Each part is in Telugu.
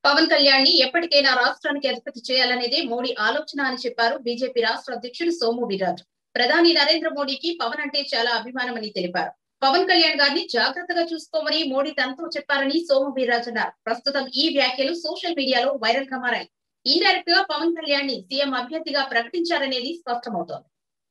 పవన్ కళ్యాణ్ ని ఎప్పటికైనా రాష్ట్రానికి అధిపతి చేయాలనేదే మోడీ ఆలోచన అని చెప్పారు బీజేపీ రాష్ట్ర అధ్యక్షుడు సోము వీర్రాజు ప్రధాని నరేంద్ర మోడీకి పవన్ అంటే చాలా అభిమానమని తెలిపారు పవన్ కళ్యాణ్ గారిని జాగ్రత్తగా చూసుకోమని మోడీ తనతో చెప్పారని సోము వీర్రాజు అన్నారు ప్రస్తుతం ఈ వ్యాఖ్యలు సోషల్ మీడియాలో వైరల్ గా మారాయి ఇండైరెక్ట్ గా పవన్ కళ్యాణ్ ని సీఎం అభ్యర్థిగా ప్రకటించారనేది స్పష్టమవుతోంది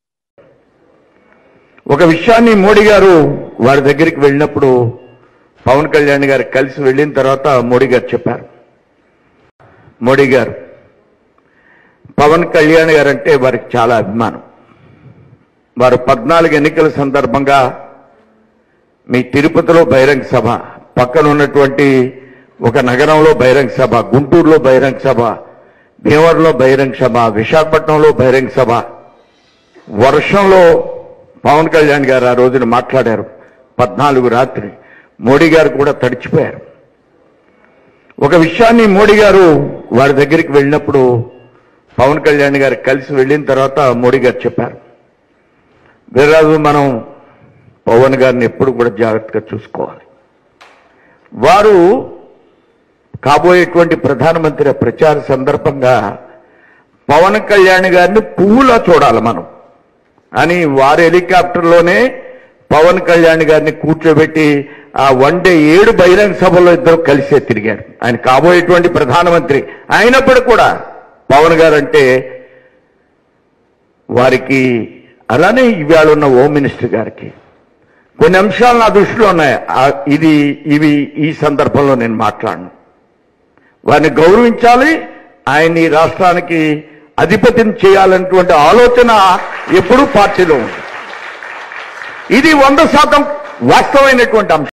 ఒక విషయాన్ని మోడీ గారు వారి దగ్గరికి వెళ్ళినప్పుడు పవన్ కళ్యాణ్ గారు కలిసి వెళ్ళిన తర్వాత మోడీ గారు చెప్పారు మోడీ గారు పవన్ కళ్యాణ్ గారు అంటే వారికి చాలా అభిమానం వారు పద్నాలుగు ఎన్నికల సందర్భంగా మీ తిరుపతిలో బహిరంగ సభ పక్కన ఉన్నటువంటి ఒక నగరంలో బహిరంగ సభ గుంటూరులో బహిరంగ సభ భీమవరంలో బహిరంగ సభ విశాఖపట్నంలో బహిరంగ సభ వర్షంలో పవన్ కళ్యాణ్ గారు ఆ రోజున మాట్లాడారు పద్నాలుగు రాత్రి మోడీ గారు కూడా తడిచిపోయారు ఒక విషయాన్ని మోడీ గారు వారి దగ్గరికి వెళ్ళినప్పుడు పవన్ కళ్యాణ్ గారు కలిసి వెళ్ళిన తర్వాత మోడీ గారు చెప్పారు వీర్రాజు మనం పవన్ గారిని ఎప్పుడు కూడా జాగ్రత్తగా చూసుకోవాలి వారు కాబోయేటువంటి ప్రధానమంత్రి ప్రచార సందర్భంగా పవన్ కళ్యాణ్ గారిని పువ్వులా చూడాలి మనం అని వారి హెలికాప్టర్లోనే పవన్ కళ్యాణ్ గారిని కూర్చోబెట్టి ఆ వన్ డే ఏడు బహిరంగ సభల్లో ఇద్దరు కలిసే తిరిగారు ఆయన కాబోయేటువంటి ప్రధానమంత్రి అయినప్పుడు కూడా పవన్ గారు అంటే వారికి అలానే ఇవాళ ఉన్న హోమ్ మినిస్టర్ గారికి కొన్ని అంశాలు నా దృష్టిలో ఉన్నాయి ఆ, ఇది ఇవి ఈ సందర్భంలో నేను మాట్లాడను వారిని గౌరవించాలి ఆయన ఈ రాష్ట్రానికి అధిపతిని చేయాలన్నటువంటి ఆలోచన ఎప్పుడూ పార్టీలో ఉంది ఇది వంద శాతం వాస్తవమైనటువంటి అంశం